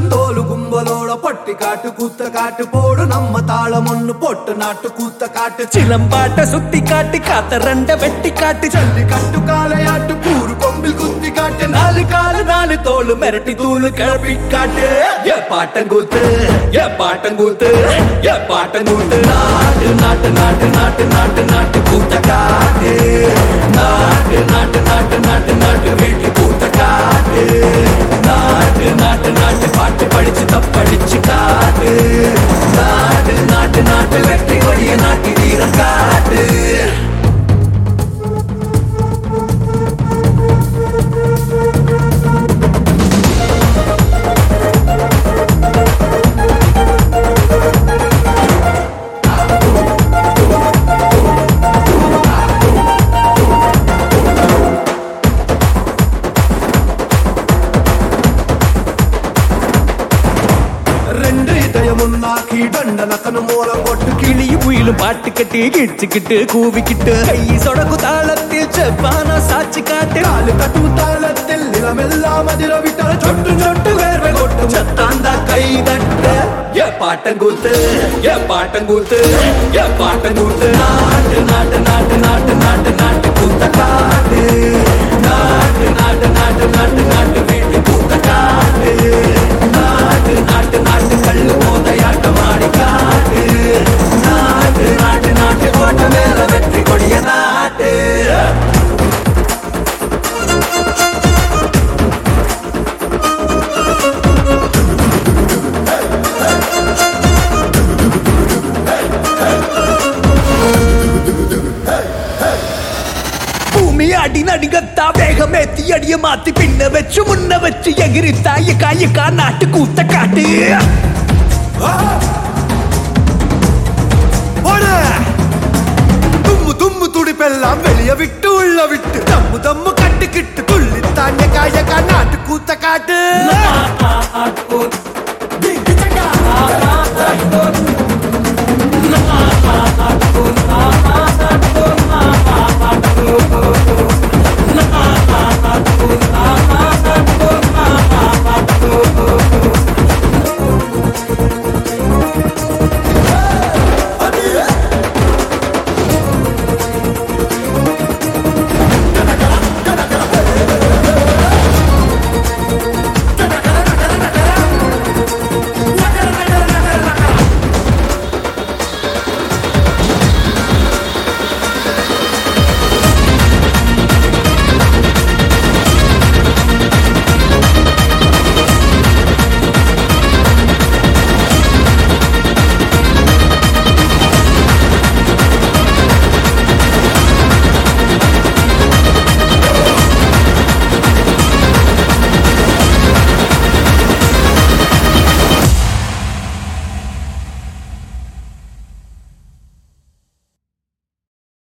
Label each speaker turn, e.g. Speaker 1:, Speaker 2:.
Speaker 1: தோலு கும்பலோட பொட்டி காட்டு கூத்த காட்டு போடு நம்ம தாளம் ஒண்ணு போட்டு நாட்டு கூத்த காட்டு
Speaker 2: சிலம்பாட்ட சுத்தி காட்டு காத்த ரெண்ட வெட்டி காட்டு
Speaker 1: சல்லி கட்டு காலையாட்டு கூறு கொம்பில் குத்தி காட்டு
Speaker 2: நாலு காலு நாலு தோலு மிரட்டி தூளு கிளப்பி காட்டு ஏ பாட்டங்கூத்து ஏ பாட்டங்கூத்து ஏ பாட்டங்கூத்து நாட்டு நாட்டு நாட்டு நாட்டு நாட்டு நாட்டு கூத்த காட்டு நாட்டு நாட்டு நாட்டு நாட்டு நாட்டு வீட்டு கூத்த காட்டு நாட்டு நாட்டு நாட்டு பாட்டு படிச்சு தப்படிச்சு காட்டு நாட்டு நாட்டு நாட்டு வெற்றி கொடிய நாட்டி வீரம் காட்டு
Speaker 1: ரெண்டு இதயம் ஒன்னாக்கி தண்டனக்கனு மூலம் போட்டு
Speaker 2: கிளியும் புயலும் பாட்டு கட்டி கிடிச்சுக்கிட்டு கூவிக்கிட்டு கை சொடக்கு தாளத்தில் செவ்வானா சாட்சி காட்டு
Speaker 1: காலு கட்டு தாளத்தில் நிலமெல்லாம் அதிர விட்டால் சொட்டு சொட்டு வேர்வை கொட்டும்
Speaker 2: சத்தாந்தா கை தட்ட ஏ பாட்டங்கூத்து ஏ பாட்டங்கூத்து ஏ பாட்டங்கூத்து நாட்டு நாட்டு நாட்டு நாட்டு நாட்டு நாட்டு கூத்த காட்டு நாட்டு நாட்டு நாட்டு நாட்டு நாட்டு வீட்டு கூத்த காட்டு நாட்டு நாட்டு நாட்டு கல்லு மோதையாட்டம் ஆடி காட்டு நாட்டு நாட்டு நாட்டு கோட்டை மேல வெற்றி கொடிய நாட்டு பூமி அடி நடிகத்தா வேகமேத்தி அடிய மாத்தி பின்ன வச்சு முன்ன வச்சு எகிரித்தா எக்கா எக்கா நாட்டு கூத்த காட்டு
Speaker 1: போடு தும்மு தும்மு துடிப்பெல்லாம் வெளிய விட்டு உள்ள விட்டு தம்மு தம்மு கட்டுக்கிட்டு துள்ளி தாண்ட காய நாட்டு கூத்த காட்டு
Speaker 2: கூத்த